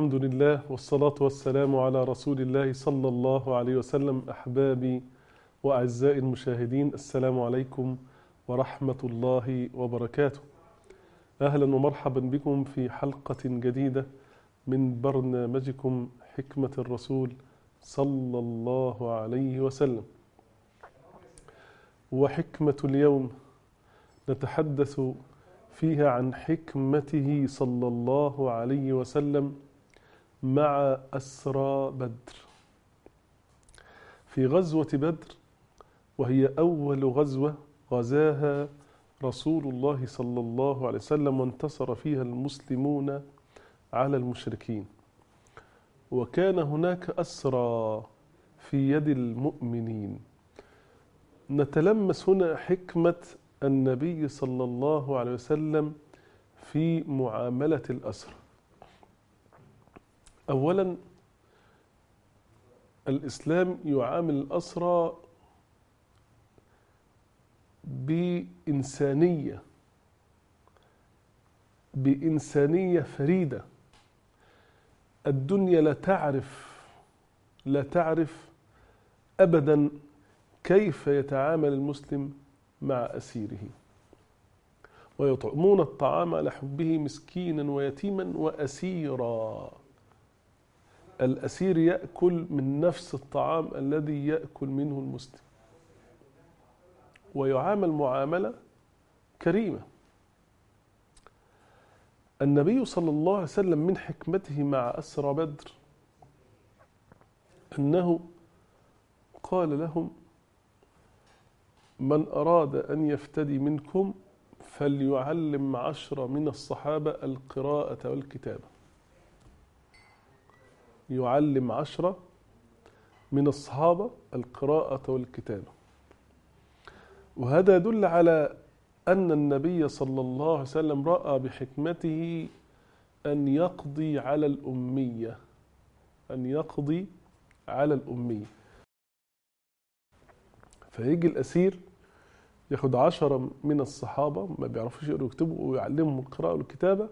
الحمد لله والصلاة والسلام على رسول الله صلى الله عليه وسلم أحبابي وأعزائي المشاهدين السلام عليكم ورحمة الله وبركاته أهلا ومرحبا بكم في حلقة جديدة من برنامجكم حكمة الرسول صلى الله عليه وسلم وحكمة اليوم نتحدث فيها عن حكمته صلى الله عليه وسلم مع أسرى بدر في غزوة بدر وهي أول غزوة غزاها رسول الله صلى الله عليه وسلم وانتصر فيها المسلمون على المشركين وكان هناك أسرى في يد المؤمنين نتلمس هنا حكمة النبي صلى الله عليه وسلم في معاملة الأسرى أولا الإسلام يعامل الأسرى بإنسانية بإنسانية فريدة الدنيا لا تعرف لا تعرف أبدا كيف يتعامل المسلم مع أسيره ويطعمون الطعام على حبه مسكينا ويتيما وأسيرا الأسير يأكل من نفس الطعام الذي يأكل منه المسلم ويعامل معاملة كريمة النبي صلى الله عليه وسلم من حكمته مع أسرى بدر أنه قال لهم من أراد أن يفتدي منكم فليعلم عشرة من الصحابة القراءة والكتابة يعلم عشرة من الصحابة القراءة والكتابة وهذا يدل على أن النبي صلى الله عليه وسلم رأى بحكمته أن يقضي على الأمية أن يقضي على الأمية فيجي الأسير ياخد عشرة من الصحابة ما بيعرفوش يقروا ويكتبوا ويعلمهم القراءة والكتابة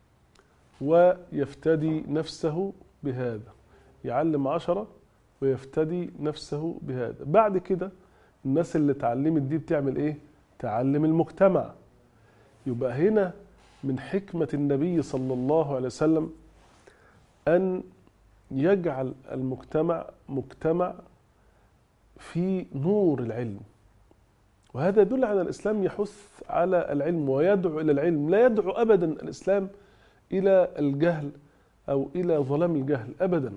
ويفتدي نفسه بهذا يعلم عشرة ويفتدي نفسه بهذا بعد كده الناس اللي اتعلمت دي بتعمل ايه تعلم المجتمع يبقى هنا من حكمة النبي صلى الله عليه وسلم أن يجعل المجتمع مجتمع في نور العلم وهذا يدل على الإسلام يحث على العلم ويدعو إلى العلم لا يدعو أبدا الإسلام إلى الجهل أو إلى ظلام الجهل أبدا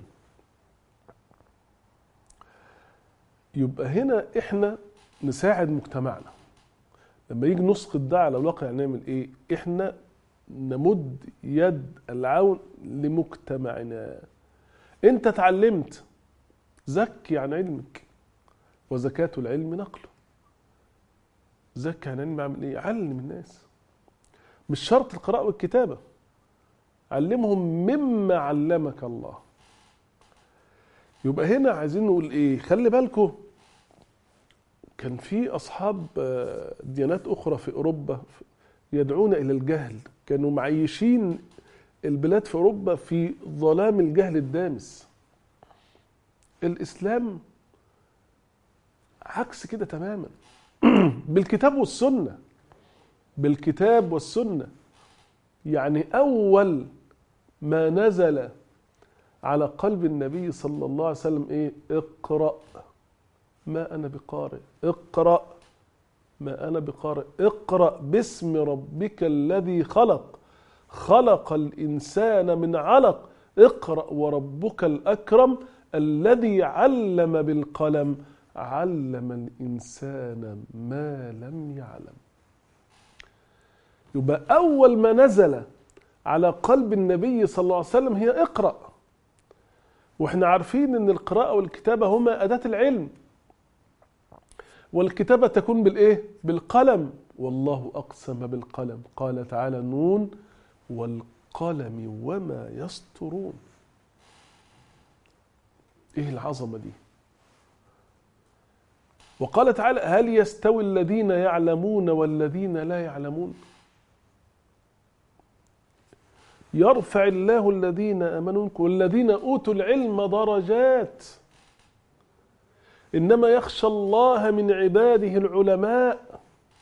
يبقى هنا إحنا نساعد مجتمعنا لما يجي نسقط ده على الواقع نعمل إيه إحنا نمد يد العون لمجتمعنا أنت اتعلمت زكي عن علمك وزكاة العلم نقله زكي عن علم اعمل ايه علم الناس مش شرط القراءة والكتابة علمهم مما علمك الله يبقى هنا عايزين نقول ايه خلي بالكم كان في اصحاب ديانات اخرى في اوروبا يدعون الى الجهل كانوا معيشين البلاد في اوروبا في ظلام الجهل الدامس الاسلام عكس كده تماما بالكتاب والسنة بالكتاب والسنة يعني أول ما نزل على قلب النبي صلى الله عليه وسلم إيه اقرأ ما أنا بقارئ اقرأ ما أنا بقارئ اقرأ باسم ربك الذي خلق خلق الإنسان من علق اقرأ وربك الأكرم الذي علم بالقلم علم الإنسان ما لم يعلم يبقى أول ما نزل على قلب النبي صلى الله عليه وسلم هي اقرأ واحنا عارفين ان القراءة والكتابة هما أداة العلم والكتابة تكون بالإيه؟ بالقلم والله أقسم بالقلم قال تعالى نون والقلم وما يسطرون ايه العظمة دي وقال تعالى هل يستوي الذين يعلمون والذين لا يعلمون يرفع الله الذين امنوا منكم والذين اوتوا العلم درجات انما يخشى الله من عباده العلماء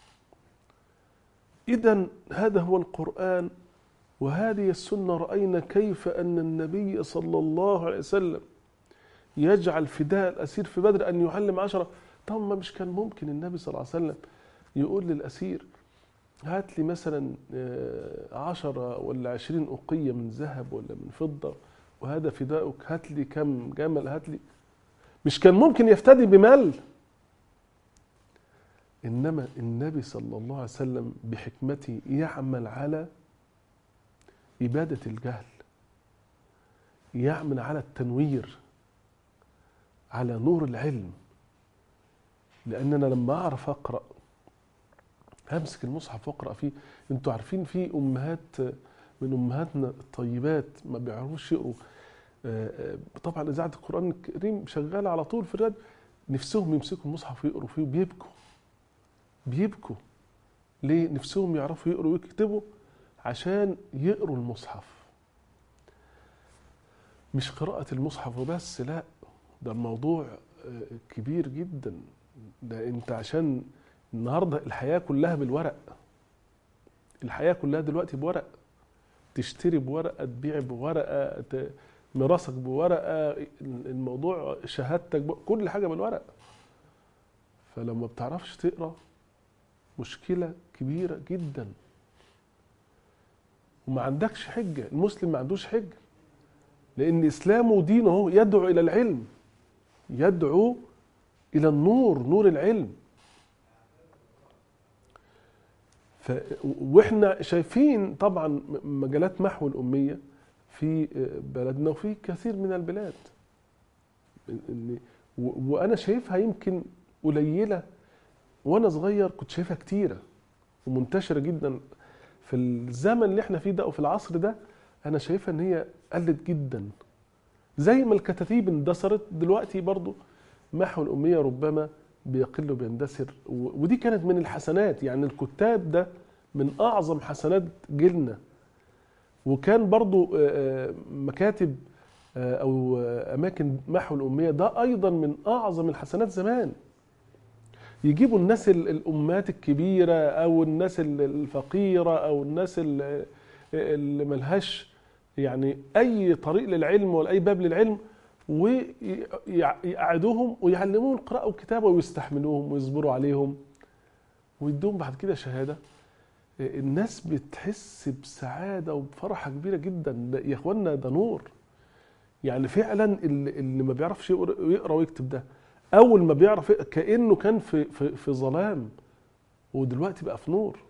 اذا هذا هو القران وهذه السنه راينا كيف ان النبي صلى الله عليه وسلم يجعل فداء الاسير في بدر ان يعلم عشره طب ما مش كان ممكن النبي صلى الله عليه وسلم يقول للاسير هات لي مثلا آه، عشرة ولا عشرين أقية من ذهب ولا من فضة وهذا فداؤك هات لي كم جمل هات لي مش كان ممكن يفتدي بمال إنما النبي صلى الله عليه وسلم بحكمته يعمل على إبادة الجهل يعمل على التنوير على نور العلم لأن أنا لما أعرف أقرأ همسك المصحف واقرا فيه انتوا عارفين في امهات من امهاتنا الطيبات ما بيعرفوش يقروا آه، آه، طبعا اذاعه القران الكريم شغاله على طول في الراديو نفسهم يمسكوا المصحف ويقروا فيه وبيبكوا بيبكوا ليه نفسهم يعرفوا يقروا ويكتبوا عشان يقروا المصحف مش قراءة المصحف وبس لا ده الموضوع آه، كبير جدا ده انت عشان النهارده الحياه كلها بالورق الحياه كلها دلوقتي بورق تشتري بورقه تبيع بورقه ت- ميراثك بورقه الموضوع شهادتك ب... كل حاجه بالورق فلما بتعرفش تقرا مشكله كبيره جدا وما عندكش حجه المسلم ما عندوش حجه لان اسلامه ودينه هو يدعو الى العلم يدعو الى النور نور العلم ف... واحنا شايفين طبعا م- مجالات محو الاميه في بلدنا وفي كثير من البلاد إن- و... وانا شايفها يمكن قليله وانا صغير كنت شايفها كتيره ومنتشره جدا في الزمن اللي احنا فيه ده او في العصر ده انا شايفها ان هي قلت جدا زي ما الكتاتيب اندثرت دلوقتي برضو محو الاميه ربما بيقل وبيندثر و- ودي كانت من الحسنات يعني الكتاب ده من اعظم حسنات جيلنا وكان برضو آه، آه، مكاتب آه، او آه، اماكن محو الاميه ده ايضا من اعظم الحسنات زمان يجيبوا الناس ال- الامهات الكبيره او الناس ال- الفقيره او الناس ال- اللي ملهاش يعني اي طريق للعلم ولا اي باب للعلم ويقعدوهم ويعلموهم القراءة والكتابة ويستحملوهم ويصبروا عليهم ويدوهم بعد كده شهادة الناس بتحس بسعادة وبفرحة كبيرة جدا ده يا اخوانا ده نور يعني فعلا اللي, اللي ما بيعرفش يقرا يقرأ ويكتب ده اول ما بيعرف يقرأ كانه كان في في في ظلام ودلوقتي بقى في نور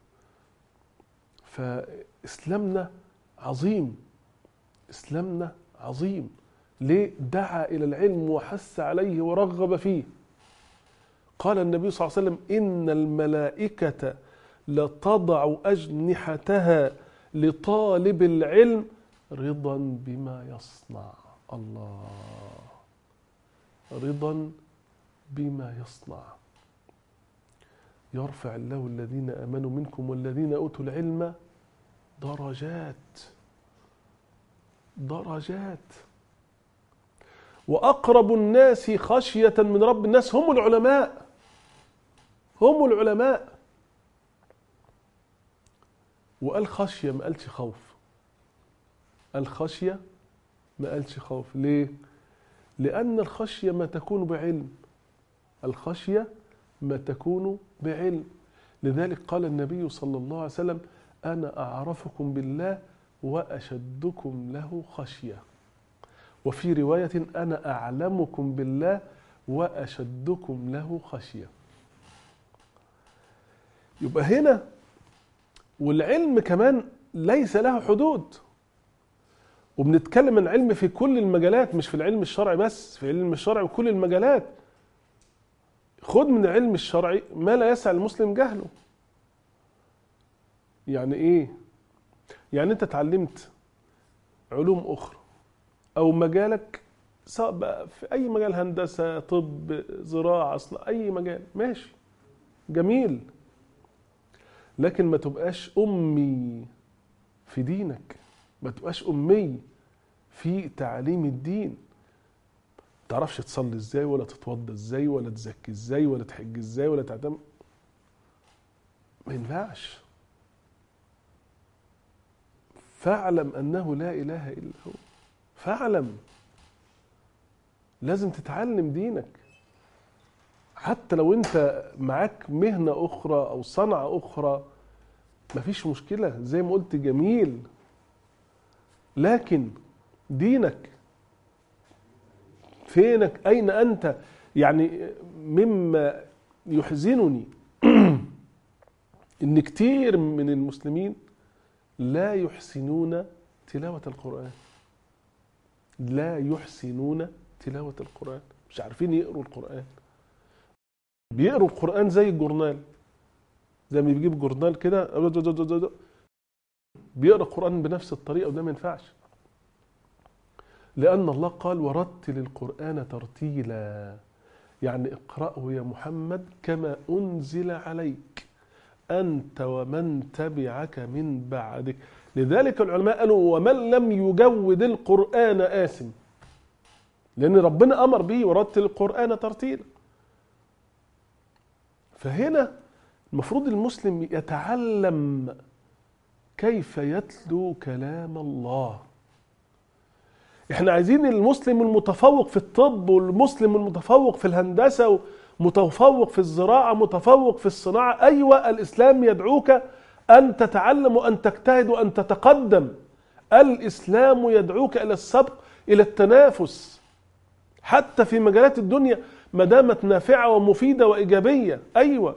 فاسلامنا عظيم اسلامنا عظيم ليه دعا الى العلم وحث عليه ورغب فيه قال النبي صلى الله عليه وسلم ان الملائكه لتضع اجنحتها لطالب العلم رضا بما يصنع الله رضا بما يصنع يرفع الله الذين امنوا منكم والذين اوتوا العلم درجات درجات واقرب الناس خشيه من رب الناس هم العلماء هم العلماء وقال خشيه ما قالش خوف قال خشيه ما قالش خوف ليه لان الخشيه ما تكون بعلم الخشيه ما تكون بعلم لذلك قال النبي صلى الله عليه وسلم انا اعرفكم بالله واشدكم له خشيه وفي روايه انا اعلمكم بالله واشدكم له خشيه يبقى هنا والعلم كمان ليس له حدود وبنتكلم عن علم في كل المجالات مش في العلم الشرعي بس في العلم الشرعي وكل المجالات خد من العلم الشرعي ما لا يسع المسلم جهله يعني ايه يعني انت اتعلمت علوم اخرى او مجالك سواء بقى في اي مجال هندسه طب زراعه صناعه اي مجال ماشي جميل لكن ما تبقاش امي في دينك ما تبقاش أمي في تعليم الدين تعرفش تصلي ازاي ولا تتوضى ازاي ولا تزكي ازاي ولا تحج ازاي ولا تعتم ما ينفعش فاعلم انه لا اله الا هو فاعلم لازم تتعلم دينك حتى لو انت معاك مهنة اخرى او صنعة اخرى مفيش مشكلة زي ما قلت جميل لكن دينك فينك اين انت يعني مما يحزنني ان كتير من المسلمين لا يحسنون تلاوة القرآن لا يحسنون تلاوة القرآن مش عارفين يقروا القرآن بيقروا القرآن زي الجورنال زي ما بيجيب جورنال كده بيقرا القرآن بنفس الطريقة وده ما ينفعش لأن الله قال ورتل القرآن ترتيلا يعني اقرأه يا محمد كما أنزل عليك أنت ومن تبعك من بعدك لذلك العلماء قالوا ومن لم يجود القرآن آثم لأن ربنا أمر به ورتل القرآن ترتيلا فهنا المفروض المسلم يتعلم كيف يتلو كلام الله احنا عايزين المسلم المتفوق في الطب والمسلم المتفوق في الهندسة متفوق في الزراعة متفوق في الصناعة أيوة الإسلام يدعوك أن تتعلم وأن تجتهد وأن تتقدم الإسلام يدعوك إلى السبق إلى التنافس حتى في مجالات الدنيا ما دامت نافعة ومفيدة وإيجابية أيوة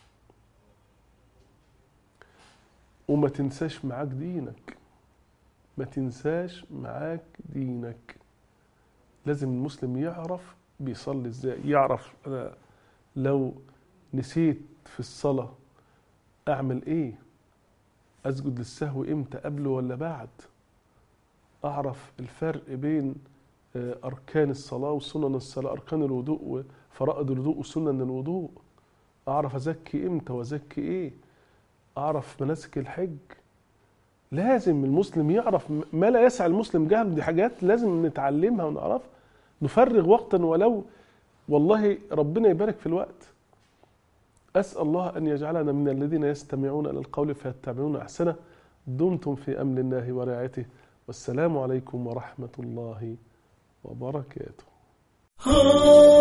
وما تنساش معاك دينك ما تنساش معاك دينك لازم المسلم يعرف بيصلي ازاي يعرف انا لو نسيت في الصلاة اعمل ايه اسجد للسهو امتى قبل ولا بعد اعرف الفرق بين اركان الصلاة وسنن الصلاة اركان الوضوء وفرائض الوضوء وسنن الوضوء اعرف ازكي امتى وازكي ايه اعرف مناسك الحج لازم المسلم يعرف ما لا يسعى المسلم جهل دي حاجات لازم نتعلمها ونعرفها نفرغ وقتا ولو والله ربنا يبارك في الوقت أسأل الله أن يجعلنا من الذين يستمعون إلى القول فيتبعون أحسنه دمتم في أمن الله ورعايته والسلام عليكم ورحمة الله وبركاته